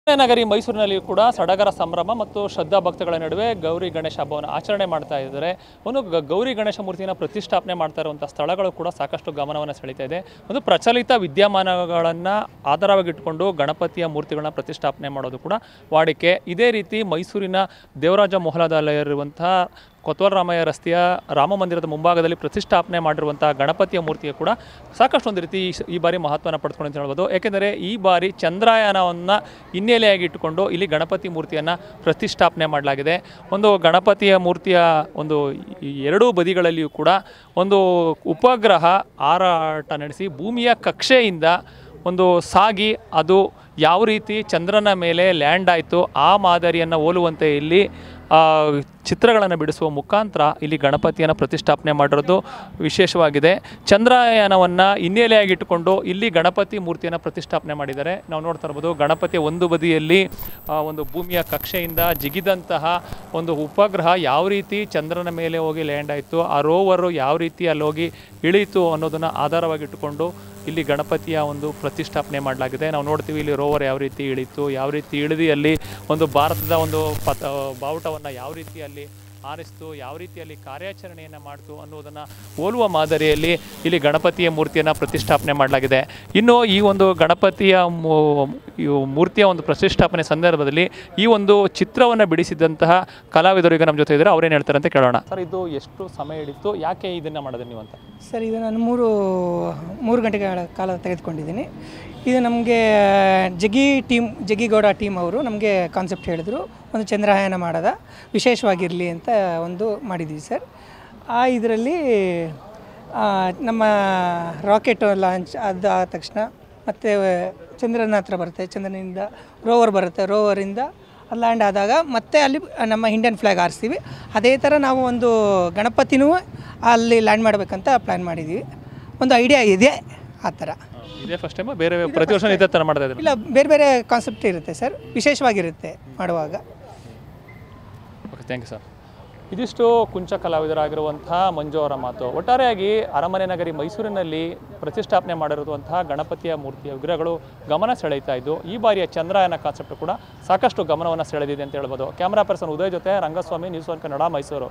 ನಗರಿ ಮೈಸೂರಿನಲ್ಲಿ ಕೂಡ ಸಡಗರ ಸಂಭ್ರಮ ಮತ್ತು ಶ್ರದ್ಧಾ ಭಕ್ತಗಳ ನಡುವೆ ಗೌರಿ ಗಣೇಶ ಹಬ್ಬವನ್ನು ಆಚರಣೆ ಮಾಡ್ತಾ ಇದ್ದಾರೆ ಒಂದು ಗ- ಗೌರಿ ಗಣೇಶ ಮೂರ್ತಿನ ಪ್ರತಿಷ್ಠಾಪನೆ ಮಾಡ್ತಾ ಇರುವಂಥ ಸ್ಥಳಗಳು ಕೂಡ ಸಾಕಷ್ಟು ಗಮನವನ್ನು ಸೆಳೀತಾ ಇದೆ ಒಂದು ಪ್ರಚಲಿತ ವಿದ್ಯಮಾನಗಳನ್ನು ಆಧಾರವಾಗಿಟ್ಟುಕೊಂಡು ಗಣಪತಿಯ ಮೂರ್ತಿಗಳನ್ನ ಪ್ರತಿಷ್ಠಾಪನೆ ಮಾಡೋದು ಕೂಡ ವಾಡಿಕೆ ಇದೇ ರೀತಿ ಮೈಸೂರಿನ ದೇವರಾಜ ಮೊಹಲಾದಲ್ಲಿರುವಂತಹ ಕೊತ್ವಾಲರಾಮಯ್ಯ ರಸ್ತೆಯ ರಾಮ ಮಂದಿರದ ಮುಂಭಾಗದಲ್ಲಿ ಪ್ರತಿಷ್ಠಾಪನೆ ಮಾಡಿರುವಂತಹ ಗಣಪತಿಯ ಮೂರ್ತಿಯು ಕೂಡ ಸಾಕಷ್ಟು ಒಂದು ರೀತಿ ಈ ಸ- ಈ ಬಾರಿ ಮಹತ್ವನ ಪಡೆದುಕೊಂಡು ಅಂತ ಹೇಳ್ಬೋದು ಏಕೆಂದರೆ ಈ ಬಾರಿ ಚಂದ್ರಯಾನವನ್ನು ಹಿನ್ನೆಲೆಯಾಗಿ ಇಟ್ಟುಕೊಂಡು ಇಲ್ಲಿ ಗಣಪತಿ ಮೂರ್ತಿಯನ್ನು ಪ್ರತಿಷ್ಠಾಪನೆ ಮಾಡಲಾಗಿದೆ ಒಂದು ಗಣಪತಿಯ ಮೂರ್ತಿಯ ಒಂದು ಈ ಎರಡೂ ಬದಿಗಳಲ್ಲಿಯೂ ಕೂಡ ಒಂದು ಉಪಗ್ರಹ ಹಾರಾಟ ನಡೆಸಿ ಭೂಮಿಯ ಕಕ್ಷೆಯಿಂದ ಒಂದು ಸಾಗಿ ಅದು ಯಾವ ರೀತಿ ಚಂದ್ರನ ಮೇಲೆ ಲ್ಯಾಂಡ್ ಆಯಿತು ಆ ಮಾದರಿಯನ್ನು ಹೋಲುವಂತೆ ಇಲ್ಲಿ ಚಿತ್ರಗಳನ್ನು ಬಿಡಿಸುವ ಮುಖಾಂತರ ಇಲ್ಲಿ ಗಣಪತಿಯನ್ನು ಪ್ರತಿಷ್ಠಾಪನೆ ಮಾಡಿರೋದು ವಿಶೇಷವಾಗಿದೆ ಚಂದ್ರಯಾನವನ್ನು ಹಿನ್ನೆಲೆಯಾಗಿಟ್ಟುಕೊಂಡು ಇಲ್ಲಿ ಗಣಪತಿ ಮೂರ್ತಿಯನ್ನು ಪ್ರತಿಷ್ಠಾಪನೆ ಮಾಡಿದ್ದಾರೆ ನಾವು ನೋಡ್ತಾ ಇರ್ಬೋದು ಗಣಪತಿಯ ಒಂದು ಬದಿಯಲ್ಲಿ ಆ, ಒಂದು ಭೂಮಿಯ ಕಕ್ಷೆಯಿಂದ ಜಿಗಿದಂತಹ ಒಂದು ಉಪಗ್ರಹ ಯಾವ ರೀತಿ ಚಂದ್ರನ ಮೇಲೆ ಹೋಗಿ ಲ್ಯಾಂಡ್ ಆಯಿತು ಆ ರೋವರು ಯಾವ ರೀತಿ ಅಲ್ಲಿ ಹೋಗಿ ಇಳೀತು ಅನ್ನೋದನ್ನು ಆಧಾರವಾಗಿಟ್ಟುಕೊಂಡು ಇಲ್ಲಿ ಗಣಪತಿಯ ಒಂದು ಪ್ರತಿಷ್ಠಾಪನೆ ಮಾಡಲಾಗಿದೆ ನಾವು ನೋಡ್ತೀವಿ ಇಲ್ಲಿ ರೋವರ್ ಯಾವ ರೀತಿ ಇಳೀತು ಯಾವ ರೀತಿ ಇಳಿದು ಅಲ್ಲಿ ಒಂದು ಭಾರತದ ಒಂದು ಪಥ ಬಾವುಟವನ್ನು ಯಾವ ರೀತಿ ಅಲ್ಲಿ ಆರಿಸ್ತು ಯಾವ ರೀತಿಯಲ್ಲಿ ಕಾರ್ಯಾಚರಣೆಯನ್ನು ಮಾಡ್ತು ಅನ್ನೋದನ್ನು ಹೋಲುವ ಮಾದರಿಯಲ್ಲಿ ಇಲ್ಲಿ ಗಣಪತಿಯ ಮೂರ್ತಿಯನ್ನು ಪ್ರತಿಷ್ಠಾಪನೆ ಮಾಡಲಾಗಿದೆ ಇನ್ನು ಈ ಒಂದು ಗಣಪತಿಯ ಮೂ- ಈ ಮೂರ್ತಿಯ ಒಂದು ಪ್ರತಿಷ್ಠಾಪನೆ ಸಂದರ್ಭದಲ್ಲಿ ಈ ಒಂದು ಚಿತ್ರವನ್ನು ಬಿಡಿಸಿದಂತಹ ಕಲಾವಿದರು ಈಗ ನಮ್ಮ ಜೊತೆ ಇದ್ದಾರೆ ಅವ್ರೇನು ಹೇಳ್ತಾರೆ ಅಂತ ಕೇಳೋಣ ಸರ್ ಇದು ಎಷ್ಟು ಸಮಯ ಹಿಡಿತು ಯಾಕೆ ಇದನ್ನು ಮಾಡಿದ್ರೆ ನೀವು ಅಂತ ಸರ್ ಇದು ನಾನು ಮೂರು ಮೂರು ಗಂಟೆಗಳ ಕಾಲ ತೆಗೆದುಕೊಂಡಿದ್ದೀನಿ ಇದು ನಮಗೆ ಜಗಿ ಟೀಮ್ ಜಗಿಗೌಡ ಟೀಮ್ ಅವರು ನಮಗೆ ಕಾನ್ಸೆಪ್ಟ್ ಹೇಳಿದರು ಒಂದು ಚಂದ್ರಯಾನ ಮಾಡೋದ ವಿಶೇಷವಾಗಿರಲಿ ಅಂತ ಒಂದು ಮಾಡಿದ್ದೀವಿ ಸರ್ ಆ ಇದರಲ್ಲಿ ನಮ್ಮ ರಾಕೆಟ್ ಲಾಂಚ್ ಅದು ಆದ ತಕ್ಷಣ ಮತ್ತು ಚಂದ್ರನ ಹತ್ರ ಬರುತ್ತೆ ಚಂದ್ರನಿಂದ ರೋವರ್ ಬರುತ್ತೆ ರೋವರಿಂದ ಲ್ಯಾಂಡ್ ಆದಾಗ ಮತ್ತೆ ಅಲ್ಲಿ ನಮ್ಮ ಇಂಡಿಯನ್ ಫ್ಲ್ಯಾಗ್ ಹಾರಿಸ್ತೀವಿ ಅದೇ ಥರ ನಾವು ಒಂದು ಗಣಪತಿನೂ ಅಲ್ಲಿ ಲ್ಯಾಂಡ್ ಮಾಡಬೇಕಂತ ಪ್ಲ್ಯಾನ್ ಮಾಡಿದ್ದೀವಿ ಒಂದು ಐಡಿಯಾ ಇದೆ ಆ ಥರ ಇದೇ ಫಸ್ಟ್ ಟೈಮ್ ಬೇರೆ ಪ್ರತಿ ವರ್ಷ ಇದೇ ಥರ ಮಾಡ್ತಾ ಇದ್ದಾರೆ ಇಲ್ಲ ಬೇರೆ ಬೇರೆ ಕಾನ್ಸೆಪ್ಟ್ ಇರುತ್ತೆ ಸರ್ ವಿಶೇಷವಾಗಿರುತ್ತೆ ಮಾಡುವಾಗ ಓಕೆ ಥ್ಯಾಂಕ್ ಯು ಸರ್ ಇದಿಷ್ಟು ಕುಂಚ ಕಲಾವಿದರಾಗಿರುವಂತಹ ಮಂಜು ಅವರ ಮಾತು ಒಟ್ಟಾರೆಯಾಗಿ ಅರಮನೆ ನಗರಿ ಮೈಸೂರಿನಲ್ಲಿ ಪ್ರತಿಷ್ಠಾಪನೆ ಮಾಡಿರುವಂತಹ ಗಣಪತಿಯ ಮೂರ್ತಿಯ ವಿಗ್ರಹಗಳು ಗಮನ ಸೆಳೆಯುತ್ತಾ ಇದ್ದು ಈ ಬಾರಿಯ ಚಂದ್ರಯಾನ ಕಾನ್ಸೆಪ್ಟ್ ಕೂಡ ಸಾಕಷ್ಟು ಗಮನವನ್ನು ಸೆಳೆದಿದೆ ಅಂತ ಹೇಳ್ಬೋದು ಕ್ಯಾಮ್ರಾ ಪರ್ಸನ್ ಉದಯ್ ಜೊತೆ ರಂಗಸ್ವಾಮಿ ನ್ಯೂಸ್ ಒನ್ ಕನ್ನಡ ಮೈಸೂರು